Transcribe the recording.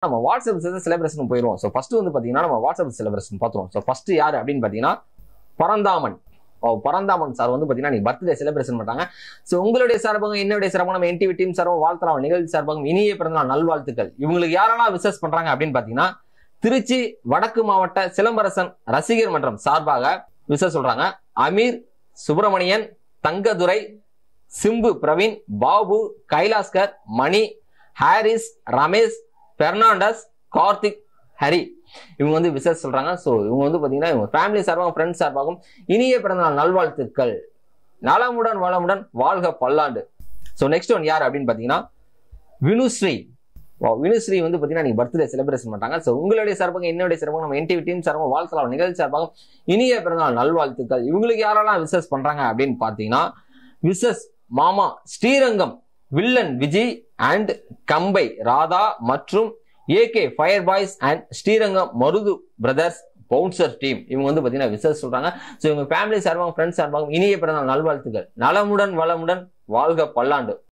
நம்ம WhatsApp celebration போயிடுவோம் so first வந்து பாத்தீங்கன்னா நம்ம வாட்ஸ்அப் செலிப்ரேஷன் பார்த்துருவோம் ஸோ ஃபர்ஸ்ட் யார் அப்படின்னு பாத்தீங்கன்னா பரந்தாமன் ஓ பரந்தாமன் சார் வந்து பாத்தீங்கன்னா நீங்க பர்த்டே செலிப்ரேஷன் பண்றாங்க ஸோ உங்களுடைய சார்பாக என்னுடைய சார்பாக நம்ம என்டிவி டீம் சார்பாக வாழ்த்தலாம் நிகழ்ச்சி சார்பாக இனிய பிறந்தநாள் நல்வாழ்த்துக்கள் இவங்களுக்கு யாரெல்லாம் விசஸ் பண்றாங்க அப்படின்னு பாத்தீங்கன்னா திருச்சி வடக்கு மாவட்ட சிலம்பரசன் ரசிகர் மன்றம் சார்பாக விசஸ் சொல்றாங்க அமீர் சுப்பிரமணியன் தங்கதுரை சிம்பு பிரவீன் பாபு கைலாஸ்கர் மணி ஹாரிஸ் ரமேஷ் பெர்னாண்டஸ் கார்த்திக் ஹரி இவங்க வந்து விசஸ் சொல்றாங்க ஸோ இவங்க வந்து பாத்தீங்கன்னா இவங்க ஃபேமிலி சார்பாகவும் ஃப்ரெண்ட்ஸ் சார்பாகவும் இனிய பிறந்தநாள் நல்வாழ்த்துக்கள் நலமுடன் வளமுடன் வாழ்க பல்லாண்டு ஸோ நெக்ஸ்ட் ஒன் யார் அப்படின்னு பாத்தீங்கன்னா வினுஸ்ரீ Wow, வினுஸ்ரீ வந்து பாத்தீங்கன்னா நீங்க பர்த்டே செலிப்ரேஷன் பண்றாங்க ஸோ உங்களுடைய சார்பாக என்னுடைய சார்பாக நம்ம என்டிவி டீம் சார்பாக வாழ்த்தலாம் நிகழ்ச்சி சார்பாக இனிய பிறந்தநாள் நல்வாழ்த்துக்கள் இவங்களுக்கு யாரெல்லாம் விசஸ் பண்றாங்க அப்படின்னு பாத்தீங்கன்னா விசஸ் மாமா ஸ்ரீரங்கம் வில்லன் விஜய் அண்ட் கம்பை ராதா மற்றும் AK fire boys and Srirangam Marudhu brothers bouncer team இவங்க வந்து பாத்தீங்கன்னா விசஸ் சொல்றாங்க ஸோ இவங்க ஃபேமிலி சார்பாக ஃப்ரெண்ட்ஸ் சார்பாக இனிய பிறந்த நல்வாழ்த்துக்கள் நலமுடன் வளமுடன் வாழ்க பல்லாண்டு